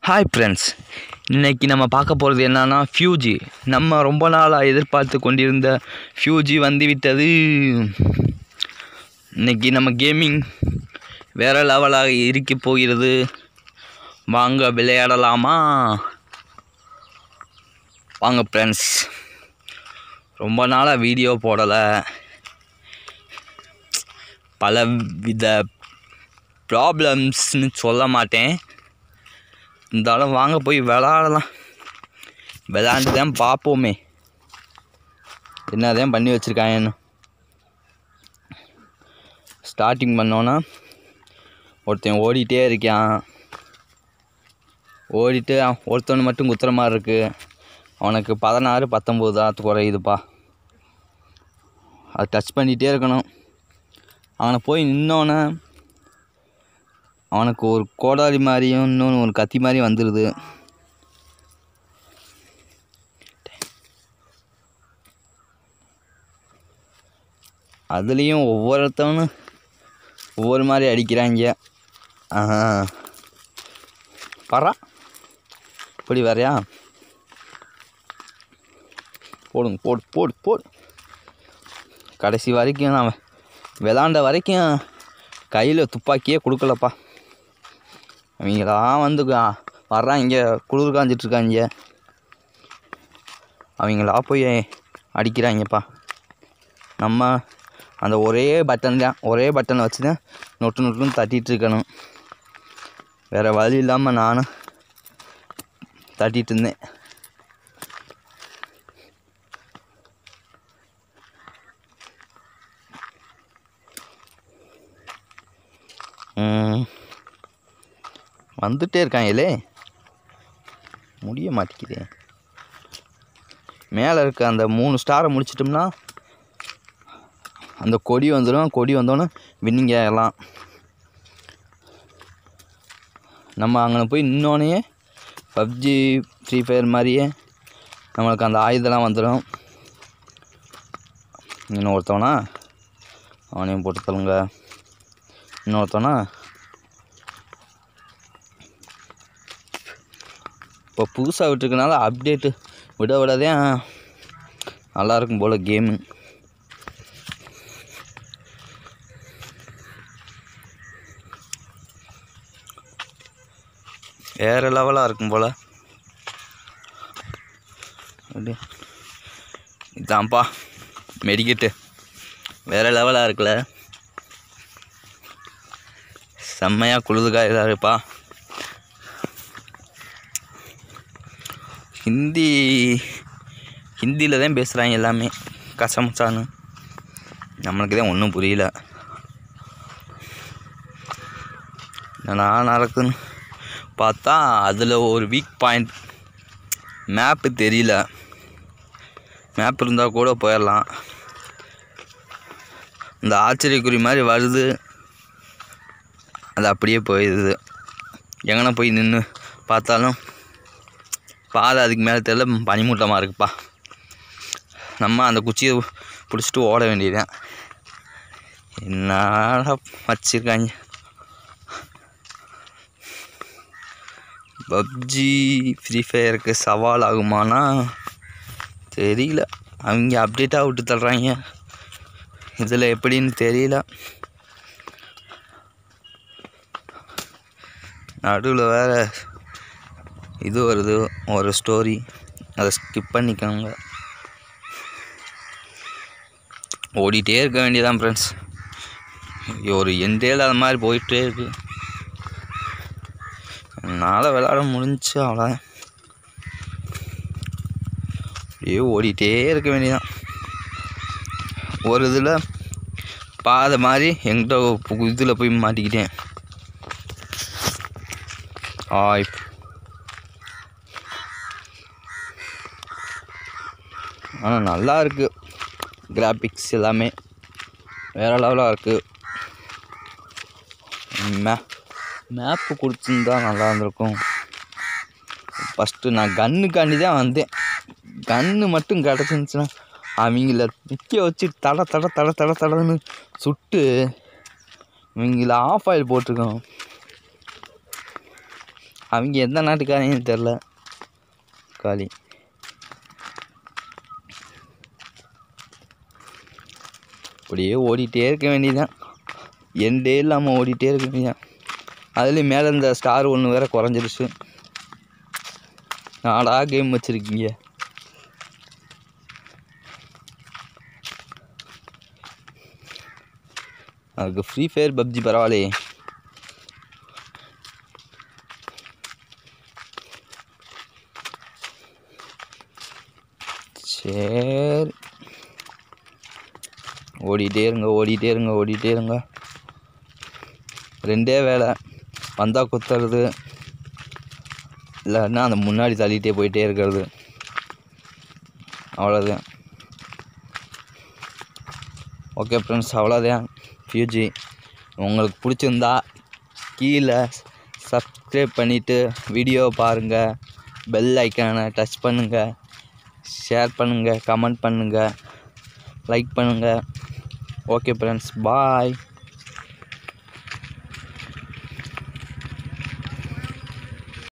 Hi friends இன்னைக்கு நம்ம பார்க்க போகிறது என்னன்னா ஃபியூஜி நம்ம ரொம்ப நாளாக எதிர்பார்த்து கொண்டிருந்த ஃபியூஜி வந்து விட்டது இன்னைக்கு நம்ம கேமிங் வேறு லெவலாக இருக்க போகிறது வாங்க விளையாடலாமா வாங்க ஃப்ரெண்ட்ஸ் ரொம்ப நாளாக வீடியோ போடலை பல வித ப்ராப்ளம்ஸ்னு சொல்ல மாட்டேன் இருந்தாலும் வாங்க போய் விளாடலாம் விளாண்டு தான் பார்ப்போமே என்னதான் பண்ணி வச்சுருக்காங்கன்னு ஸ்டார்டிங் பண்ணோன்னா ஒருத்தன் ஓடிட்டே இருக்கான் ஓடிட்டு அவன் ஒருத்தவனு மட்டும் குத்துற மாதிரி இருக்குது அவனுக்கு பதினாறு பத்தொம்போது தான் குறையுதுப்பா அது டச் பண்ணிகிட்டே இருக்கணும் அவனை போய் நின்னோன்னே அவனுக்கு ஒரு கோடாரி மாதிரியும் இன்னொன்று ஒரு கத்தி மாதிரி வந்துடுது அதுலேயும் ஒவ்வொருத்தவனும் ஒவ்வொரு மாதிரி அடிக்கிறாங்க ஆஹா பரா இப்படி வரையா போடுங்க போடு போடு போடு கடைசி வரைக்கும் நான் விளாண்ட வரைக்கும் கையில் துப்பாக்கியே கொடுக்கலப்பா அவங்களாம் வந்து கா- வர்றாங்க குளிர் காஞ்சிட்ருக்காங்க அவங்களா போய் அடிக்கிறாங்கப்பா நம்ம அந்த ஒரே பட்டன் தான் ஒரே பட்டனை வச்சு தான் நொட்டு நொட்டுன்னு தட்டிகிட்டு இருக்கணும் வேறு வழி இல்லாமல் நானும் தட்டிகிட்டு இருந்தேன் ம். வந்துட்டே இருக்காங்களே முடிய மாட்டேங்குதே மேலே இருக்க அந்த மூணு ஸ்டாரை முடிச்சிட்டோம்னா அந்த கொடி வந்துடும் கொடி வந்தோன்னே வின்னிங் ஆகிடலாம் நம்ம அங்கே போய் நின்னோடனே பப்ஜி ஃப்ரீ ஃபயர் மாதிரியே நம்மளுக்கு அந்த ஆயுதம்லாம் வந்துடும் இன்னும் ஒருத்தவனா அவனையும் போட்டு தள்ளுங்க இன்னொருத்தவனா இப்போ புதுசாக விட்டுருக்கனால அப்டேட்டு விட விடதே நல்லாயிருக்கும் போல் கேமு வேறு லெவலாக இருக்கும் போல் அப்படி இதான்ப்பா மெடிக்கெட்டு வேறு லெவலாக இருக்குல்ல செம்மையாக குளிர்காயாக இருப்பா ஹிந்தி ஹிந்தியில் தான் பேசுகிறாங்க எல்லாமே கசமுச்சான்னு நம்மளுக்கு தான் ஒன்றும் புரியல என்னடா நடக்குதுன்னு பார்த்தா அதில் ஒரு வீக் பாயிண்ட் மேப்பு தெரியல மேப் இருந்தால் கூட போயிடலாம் இந்த ஆச்சரியக்குறி மாதிரி வருது அது அப்படியே போயிடுது எங்கன்னா போய் நின்று பார்த்தாலும் பாதை அதுக்கு மேலே தெரியல பனிமூட்டமாக இருக்குப்பா நம்ம அந்த குச்சியை பிடிச்சிட்டு ஓட வேண்டியதுதான் என்னடா வச்சிருக்காங்க பப்ஜி ஃப்ரீ ஃபயருக்கு சவால் ஆகுமானா தெரியல அவங்க அப்டேட்டாக விட்டு தள்ளுறாங்க இதில் எப்படின்னு தெரியல நடுவில் வேறு இது வருது ஒரு ஸ்டோரி அதை ஸ்கிப் பண்ணிக்கோங்க ஓடிட்டே இருக்க வேண்டியதான் ஃப்ரெண்ட்ஸ் ஒரு எண்டே இல்லாத மாதிரி போயிட்டே இருக்கு என்னால் விளாட முடிஞ்சுச்சு அவ்வளோதான் அப்படியே ஓடிட்டே இருக்க வேண்டியதான் ஒரு இதில் பாதை மாதிரி எங்கிட்ட இதில் போய் மாட்டிக்கிட்டேன் ஆய் ஆனால் நல்லா இருக்குது கிராபிக்ஸ் எல்லாமே வேறு லெவலாக இருக்குது மே மேப்பு கொடுத்துருந்தா நல்லா இருந்திருக்கும் ஃபஸ்ட்டு நான் கன்னுக்காண்டி தான் வந்தேன் கன்று மட்டும் கிடச்சிருந்துச்சுன்னா அவங்கள நிற்க வச்சு தட தட தட தட தடன்னு சுட்டு இவங்கள ஆஃப் ஆயில் போட்டிருக்கோம் அவங்க எந்த நாட்டுக்காரங்கன்னு தெரில காளி அப்படியே ஓடிட்டே இருக்க வேண்டியதுதான் எண்டே இல்லாமல் ஓடிட்டே இருக்க வேண்டியதான் அதுலேயும் மேலே இந்த ஸ்டார் ஒன்று வேற குறைஞ்சிருச்சு நாடா கேம் வச்சுருக்கீங்க அதுக்கு ஃப்ரீ ஃபயர் பப்ஜி பரவாயில்லையே சரி ஓடிட்டே இருங்க ஓடிட்டே இருங்க ஓடிட்டே இருங்க ரெண்டே வேலை வந்தால் குத்துறது இல்லைன்னா அந்த முன்னாடி தள்ளிட்டே போயிட்டே இருக்கிறது அவ்வளோதான் ஓகே ஃப்ரெண்ட்ஸ் அவ்வளோதான் ஃபியூஜி உங்களுக்கு பிடிச்சிருந்தா கீழே சப்ஸ்கிரைப் பண்ணிவிட்டு வீடியோ பாருங்கள் பெல் ஐக்கானை டச் பண்ணுங்கள் ஷேர் பண்ணுங்கள் கமெண்ட் பண்ணுங்கள் லைக் பண்ணுங்கள் ஓகே ஃப்ரெண்ட்ஸ் பாய்